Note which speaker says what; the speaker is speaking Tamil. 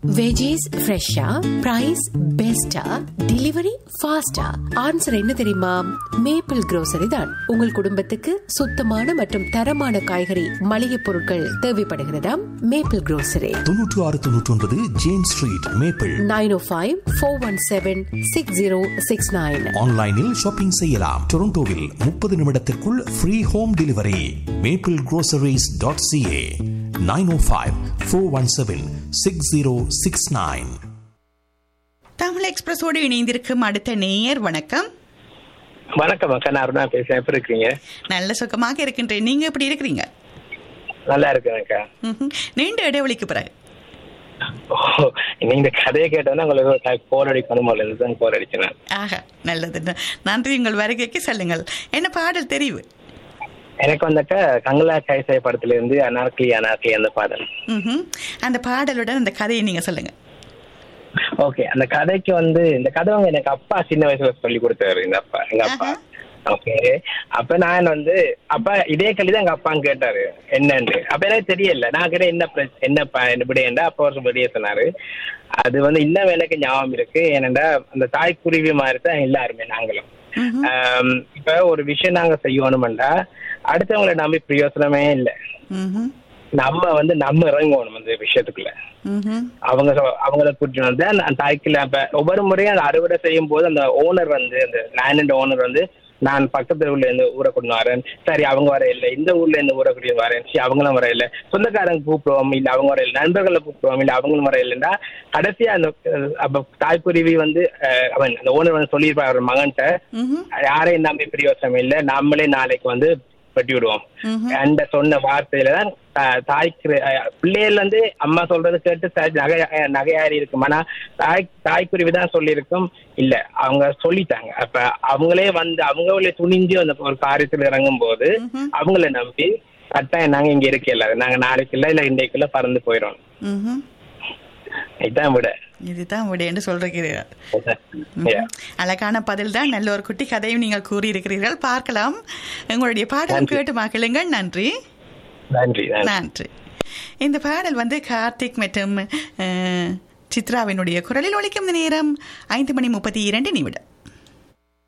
Speaker 1: வெஜிஸ் ஃப்ரெஷ்ஷா பிரைஸ் பெஸ்டா டெலிவரி ஃபாஸ்டா ஆன்சர் என்ன தெரியுமா மேப்பிள் grocery தான் உங்கள் குடும்பத்துக்கு சுத்தமான மற்றும் தரமான காய்கறி மளிகை பொருட்கள் தேவைப்படுகிறதா மேப்பிள் grocery
Speaker 2: தொன்னூற்று ஆறு தொன்னூற்றி ஒன்பது James street Maple
Speaker 1: nine O five four one seven six zero six nine
Speaker 2: ஆன்லைனில் ஷாப்பிங் செய்யலாம் டொரண்டோவில் முப்பது நிமிடத்திற்குள் free home delivery Maple groceries.ca dot CA nine O five four one seven six zero six nine
Speaker 3: Tamil எக்ஸ்பிரஸோடு இணைந்திருக்கும் அடுத்த நேயர் வணக்கம்
Speaker 4: வணக்கம் அக்கா நான் அருணா பேசுறேன் எப்படி இருக்கீங்க
Speaker 3: நல்ல சுகமாக இருக்கின்றேன் நீங்க எப்படி இருக்கிறீங்க
Speaker 4: நல்லா இருக்கேன் அக்கா
Speaker 3: ம்ஹும். நீண்ட இடைவெளிக்கு பிறகு
Speaker 4: ஓ, நீங்க இந்த கதையை கேட்டோன்னா உங்களுக்கு போர் அடிக்கணும் தான் போர் அடிச்சேன்
Speaker 3: ஆக நல்லது ந- நன்றி உங்கள் வருகைக்கு செல்லுங்கள் என்ன பாடல் தெரிவு
Speaker 4: எனக்கு வந்தாக்கா கங்கலா கைசாய படத்துல இருந்து அனார்கலி அனார்கலி அந்த பாடல்
Speaker 3: ம்ஹும். அந்த பாடலுடன் அந்த கதையை நீங்க சொல்லுங்க
Speaker 4: ஓகே அந்த கதைக்கு வந்து இந்த கதை வந்து எனக்கு அப்பா சின்ன வயசுல சொல்லி கொடுத்தாரு இந்த அப்பா எங்க அப்பா
Speaker 3: ஆஹா.
Speaker 4: ஓகே அப்ப நான் வந்து அப்பா இதே கல்வி தான் எங்க அப்பான்னு கேட்டாரு என்னன்னு அப்ப எனக்கு தெரியல நான் கேட்ட என்ன பிரச்ச- என்னப்பா விடையண்டா அப்பா ஒரு விடைய சொன்னாரு அது வந்து இன்னும் எனக்கு ஞாபகம் இருக்கு ஏனென்றா அந்த தாய்க்குருவி மாதிரி தான் எல்லாருமே நாங்களும்
Speaker 3: ம்ஹும்.
Speaker 4: ஆம், இப்ப ஒரு விஷயம் நாங்க செய்யணும்டா அடுத்தவங்களை நம்பி பிரயோசனமே இல்லை
Speaker 3: ம்ஹும்.
Speaker 4: நம்ம வந்து நம்ம இறங்கணும் அந்த விஷயத்துக்குள்ள
Speaker 3: ம்ஹும்.
Speaker 4: அவங்க சொ- அவங்கள கூட்டிட்டு வந்து அந்த தாய்க்குள்ள அப்ப ஒவ்வொரு முறையும் அந்த அறுவடை செய்யும் போது அந்த ஓனர் வந்து அந்த லேண்ட் ஓனர் வந்து நான் பக்கத்து ஊர்ல இருந்து ஊரை கொண்டு வரேன் சரி அவங்க வர இல்லை இந்த ஊர்ல இருந்து ஊரை கூட்டிட்டு வரேன் சரி அவங்களும் வர இல்லை சொந்தக்காரங்க கூப்பிடுவோம் இல்ல அவங்க வர இல்லை நண்பர்களை கூப்பிடுவோம் இல்ல அவங்களும் வர இல்லைன்னா கடைசியா அந்த அஹ், அப்ப தாய்க்குருவி வந்து அஹ், அவன் அந்த ஓனர் வந்து சொல்லியிருப்பார் அவர் மகன்கிட்ட
Speaker 3: ம்ஹும்.
Speaker 4: யாரையும் நம்பி பிரயோசனம் இல்லை நம்மளே நாளைக்கு வந்து வெட்டி விடுவோம்
Speaker 3: ம்ஹும்.
Speaker 4: அந்த சொன்ன வார்த்தையில தான் தா- தாய்க்கு அஹ், பிள்ளைகள் வந்து அம்மா சொல்றது கேட்டு சரி, நகை அஹ், நகையாரி இருக்கும் ஆனா தாய் தாய்க்குருவி தான் சொல்லியிருக்கும் இல்ல அவங்க சொல்லிட்டாங்க அப்ப அவங்களே வந்து அவங்களே துணிஞ்சு அந்த ஒரு காரியத்தில் இறங்கும் போது
Speaker 3: ம்ஹும்.
Speaker 4: அவங்கள நம்பி கட்டாயம் நாங்க இங்க இருக்கல நாங்க நாளைக்கு இல்ல இல்ல இன்றைக்குள்ள பறந்து போயிடும்
Speaker 3: ம்ஹும்.
Speaker 4: இதான் விட
Speaker 3: இதுதான் விட என்று சொல்றீர்கள்
Speaker 4: Yeah.
Speaker 3: அழகான பதில் தான் நல்ல ஒரு குட்டி கதையும் நீங்கள் கூறியிருக்கிறீர்கள் பார்க்கலாம் உங்களுடைய பாடலும்
Speaker 4: நன்றி.
Speaker 3: கேட்டு மகிழுங்கள் நன்றி
Speaker 4: நன்றி நன்றி
Speaker 3: நன்றி இந்த பாடல் வந்து கார்த்திக் மற்றும் அஹ், சித்ராவினுடைய குரலில் ஒலிக்கும் நேரம் ஐந்து மணி முப்பத்தி இரண்டு நிமிடம்